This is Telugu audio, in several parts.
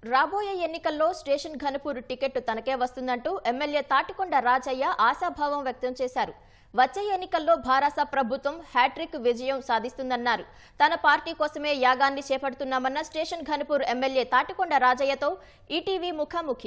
రాబోయే ఎన్నికల్లో స్టేషన్ ఘనపూర్ టికెట్ తనకే వస్తుందంటూ ఎమ్మెల్యే తాటికొండ రాజయ్య ఆశాభావం వ్యక్తం చేశారు వచ్చే ఎన్నికల్లో భారాస ప్రభుత్వం హ్యాట్రిక్ విజయం సాధిస్తుందన్నారు తన పార్టీ కోసమే యాగాన్ని చేపడుతున్నామన్న స్టేషన్ ఘనపూర్ ఎమ్మెల్యే తాటికొండ రాజయ్యతో ఈటీవీ ముఖాముఖి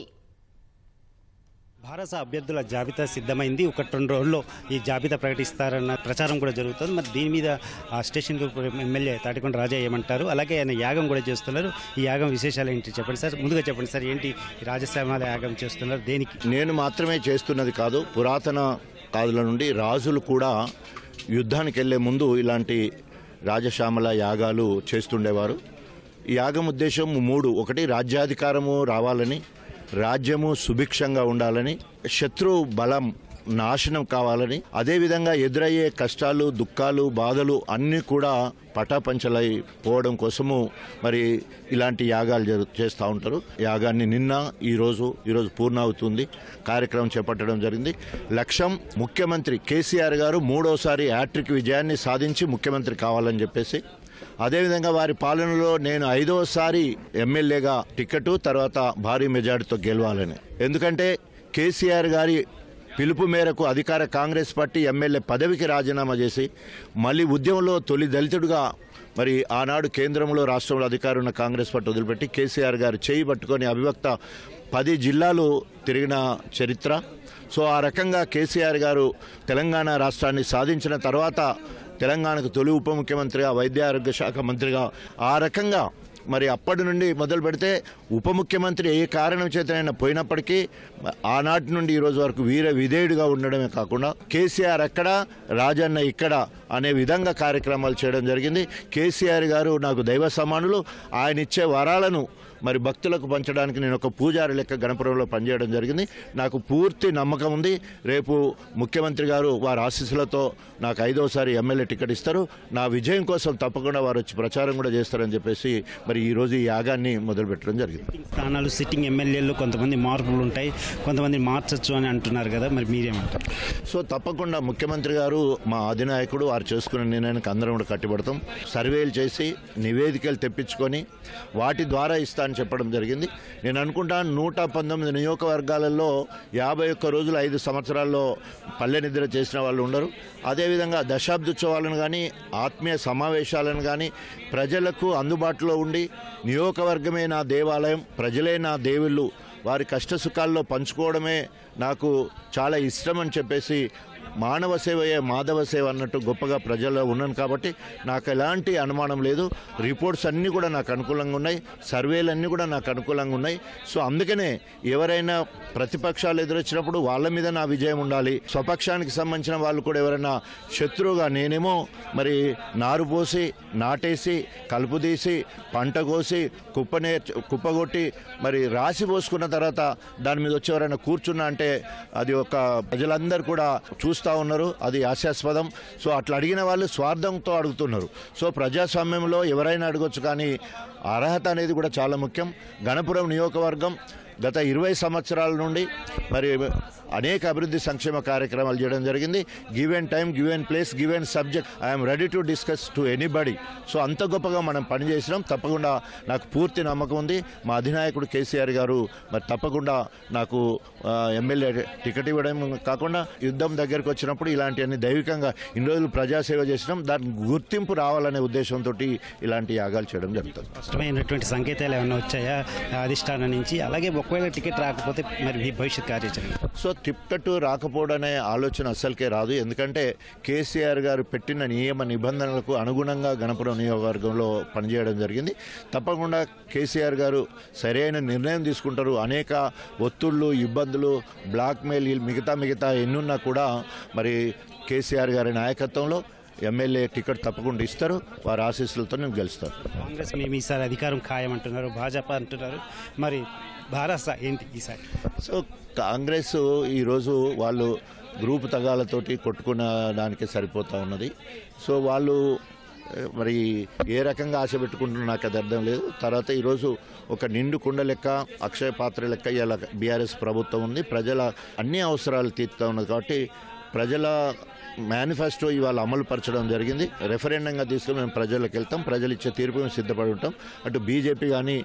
భారత అభ్యర్థుల జాబితా సిద్ధమైంది ఒకటి రెండు రోజుల్లో ఈ జాబితా ప్రకటిస్తారన్న ప్రచారం కూడా జరుగుతుంది మరి దీని మీద ఆ స్టేషన్ గ్రూప్ ఎమ్మెల్యే తాటికొండ రాజా ఏమంటారు అలాగే ఆయన యాగం కూడా చేస్తున్నారు ఈ యాగం విశేషాలు ఏంటి చెప్పండి సార్ ముందుగా చెప్పండి సార్ ఏంటి ఈ రాజశ్యామాల యాగం చేస్తున్నారు దేనికి నేను మాత్రమే చేస్తున్నది కాదు పురాతన కాదుల నుండి రాజులు కూడా యుద్ధానికి వెళ్లే ముందు ఇలాంటి రాజశ్యామల యాగాలు చేస్తుండేవారు ఈ యాగం ఉద్దేశం మూడు ఒకటి రాజ్యాధికారము రావాలని రాజ్యము సుభిక్షంగా ఉండాలని శత్రు బలం నాశనం కావాలని అదేవిధంగా ఎదురయ్యే కష్టాలు దుఃఖాలు బాధలు అన్నీ కూడా పటాపంచలై పోవడం కోసము మరి ఇలాంటి యాగాలు జరు చేస్తూ ఉంటారు యాగాన్ని నిన్న ఈరోజు ఈరోజు పూర్ణవుతుంది కార్యక్రమం చేపట్టడం జరిగింది లక్ష్యం ముఖ్యమంత్రి కేసీఆర్ గారు మూడోసారి హ్యాట్రిక్ విజయాన్ని సాధించి ముఖ్యమంత్రి కావాలని చెప్పేసి అదేవిధంగా వారి పాలనలో నేను ఐదోసారి ఎమ్మెల్యేగా టికెట్ తర్వాత భారీ మెజార్టీతో గెలవాలని ఎందుకంటే కేసీఆర్ గారి పిలుపు మేరకు అధికార కాంగ్రెస్ పార్టీ ఎమ్మెల్యే పదవికి రాజీనామా చేసి మళ్ళీ ఉద్యమంలో తొలి దళితుడిగా మరి ఆనాడు కేంద్రంలో రాష్ట్రంలో అధికారం ఉన్న కాంగ్రెస్ పార్టీ వదిలిపెట్టి కేసీఆర్ గారు చేయి పట్టుకొని అవిభక్త పది జిల్లాలు తిరిగిన చరిత్ర సో ఆ రకంగా కేసీఆర్ గారు తెలంగాణ రాష్ట్రాన్ని సాధించిన తర్వాత తెలంగాణకు తొలి ఉప ముఖ్యమంత్రిగా వైద్య ఆరోగ్య శాఖ మంత్రిగా ఆ రకంగా మరి అప్పటి నుండి మొదలు పెడితే ఉప ముఖ్యమంత్రి ఏ కారణం చేతనైనా పోయినప్పటికీ ఆనాటి నుండి ఈ రోజు వరకు వీర విధేయుడిగా ఉండడమే కాకుండా కేసీఆర్ అక్కడ రాజన్న ఇక్కడ అనే విధంగా కార్యక్రమాలు చేయడం జరిగింది కేసీఆర్ గారు నాకు దైవ సమానులు ఆయన ఇచ్చే వరాలను మరి భక్తులకు పంచడానికి నేను ఒక పూజారి లెక్క గణపురంలో పనిచేయడం జరిగింది నాకు పూర్తి నమ్మకం ఉంది రేపు ముఖ్యమంత్రి గారు వారి ఆశీస్సులతో నాకు ఐదోసారి ఎమ్మెల్యే టికెట్ ఇస్తారు నా విజయం కోసం తప్పకుండా వారు వచ్చి ప్రచారం కూడా చేస్తారని చెప్పేసి మరి ఈ రోజు ఈ యాగాన్ని మొదలుపెట్టడం జరిగింది స్థానాలు సిట్టింగ్ ఎమ్మెల్యేలు కొంతమంది మార్పులు ఉంటాయి కొంతమంది మార్చచ్చు అని అంటున్నారు కదా మరి మీరేమంటారు సో తప్పకుండా ముఖ్యమంత్రి గారు మా అధినాయకుడు వారు చేసుకున్న నిర్ణయానికి అందరం కూడా కట్టుబడతాం సర్వేలు చేసి నివేదికలు తెప్పించుకొని వాటి ద్వారా ఇస్తా అని చెప్పడం జరిగింది నేను అనుకుంటా నూట పంతొమ్మిది నియోజకవర్గాలలో యాభై ఒక్క రోజులు ఐదు సంవత్సరాల్లో పల్లె నిద్ర చేసిన వాళ్ళు ఉండరు అదేవిధంగా దశాబ్దోత్సవాలను కానీ ఆత్మీయ సమావేశాలను కానీ ప్రజలకు అందుబాటులో ఉండి నియోజకవర్గమే నా దేవాలయం ప్రజలే నా దేవుళ్ళు వారి కష్ట సుఖాల్లో పంచుకోవడమే నాకు చాలా ఇష్టం అని చెప్పేసి మానవ సేవయే మాధవ సేవ అన్నట్టు గొప్పగా ప్రజల్లో ఉన్నాను కాబట్టి నాకు ఎలాంటి అనుమానం లేదు రిపోర్ట్స్ అన్నీ కూడా నాకు అనుకూలంగా ఉన్నాయి సర్వేలు అన్నీ కూడా నాకు అనుకూలంగా ఉన్నాయి సో అందుకనే ఎవరైనా ప్రతిపక్షాలు ఎదురొచ్చినప్పుడు వాళ్ళ మీద నా విజయం ఉండాలి స్వపక్షానికి సంబంధించిన వాళ్ళు కూడా ఎవరైనా శత్రువుగా నేనేమో మరి నారు పోసి నాటేసి కలుపు తీసి పంట కోసి కుప్పనే కుప్పగొట్టి మరి రాసి పోసుకున్న తర్వాత దాని మీద వచ్చి ఎవరైనా కూర్చున్నా అంటే అది ఒక ప్రజలందరూ కూడా చూస్తూ ఉన్నారు అది హాస్యాస్పదం సో అట్లా అడిగిన వాళ్ళు స్వార్థంతో అడుగుతున్నారు సో ప్రజాస్వామ్యంలో ఎవరైనా అడగొచ్చు కానీ అర్హత అనేది కూడా చాలా ముఖ్యం గణపురం నియోజకవర్గం గత ఇరవై సంవత్సరాల నుండి మరి అనేక అభివృద్ధి సంక్షేమ కార్యక్రమాలు చేయడం జరిగింది give and time give and place give and subject I'm ready to discuss to anybody so అంత గొప్పగా మనం పనిచేసినాం తప్పకుండా నాకు పూర్తి నమ్మకం ఉంది మా అధినాయకుడు కేసీఆర్ గారు మరి తప్పకుండా నాకు ఆ, ఎమ్మెల్యే టికెట్ ఇవ్వడం కాకుండా యుద్ధం దగ్గరకు వచ్చినప్పుడు ఇలాంటివన్నీ దైవికంగా ఇన్ని రోజులు ప్రజాసేవ చేసినాం దానికి గుర్తింపు రావాలనే ఉద్దేశంతో ఇలాంటి యాగాలు చేయడం జరుగుతుంది స్పష్టమైనటువంటి సంకేతాలు ఏమైనా వచ్చాయా అధిష్టానం నుంచి అలాగే ఒకవేళ టికెట్ రాకపోతే మరి మీ భవిష్యత్ కార్యాచరణ సో టిప్కట్ రాకపోవడం అనే ఆలోచన అస్సలకే రాదు ఎందుకంటే కేసీఆర్ గారు పెట్టిన నియమ నిబంధనలకు అనుగుణంగా గణపురం నియోజకవర్గంలో పనిచేయడం జరిగింది తప్పకుండా కేసీఆర్ గారు సరైన నిర్ణయం తీసుకుంటారు అనేక ఒత్తిళ్ళు ఇబ్బందులు బ్లాక్మెయిల్ మిగతా మిగతా ఎన్నున్నా కూడా మరి కేసీఆర్ గారి నాయకత్వంలో ఎమ్మెల్యే టికెట్ తప్పకుండా ఇస్తారు వారి ఆశీస్సులతో నేను గెలుస్తాను కాంగ్రెస్ మేము ఈసారి అధికారం ఖాయం అంటున్నారు భాజపా అంటున్నారు మరి భారత ఏంటి ఈసారి సో కాంగ్రెస్ ఈరోజు వాళ్ళు గ్రూప్ తగాలతోటి కొట్టుకున్న దానికి సరిపోతా ఉన్నది సో వాళ్ళు ఏ, మరి ఏ రకంగా ఆశ పెట్టుకుంటున్నా నాకు అది అర్థం లేదు తర్వాత ఈరోజు ఒక నిండు కుండ లెక్క అక్షయ పాత్ర లెక్క ఇలా బీఆర్ఎస్ ప్రభుత్వం ఉంది ప్రజల అన్ని అవసరాలు తీరుతా ఉన్నది కాబట్టి ప్రజల మేనిఫెస్టో ఇవాళ అమలు పరచడం జరిగింది రెఫరెండంగా తీసుకుని మేము ప్రజలకు వెళ్తాం ప్రజలు ఇచ్చే తీర్పు మేము సిద్ధపడి ఉంటాం అటు బీజేపీ కానీ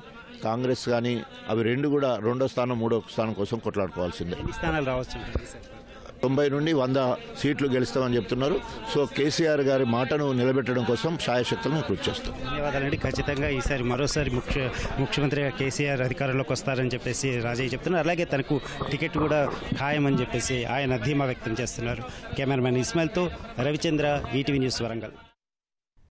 కాంగ్రెస్ కానీ అవి రెండు కూడా రెండో స్థానం మూడో స్థానం కోసం కొట్లాడుకోవాల్సిందే ఎన్ని స్థానాలు రావచ్చు అంటారు ఈసారి? తొంభై నుండి వంద సీట్లు గెలుస్తామని చెప్తున్నారు సో కేసీఆర్ గారి మాటను నిలబెట్టడం కోసం శాయశక్తులను కృషి చేస్తాం ధన్యవాదాలండి ఖచ్చితంగా ఈసారి మరోసారి ముఖ్య ముఖ్యమంత్రిగా కేసీఆర్ అధికారంలోకి వస్తారని చెప్పేసి రాజయ్య చెప్తున్నారు అలాగే తనకు టికెట్ కూడా ఖాయమని చెప్పేసి ఆయన ధీమా వ్యక్తం చేస్తున్నారు కెమెరామెన్ ఇస్మాయిల్తో రవిచంద్ర ఈటీవీ న్యూస్ వరంగల్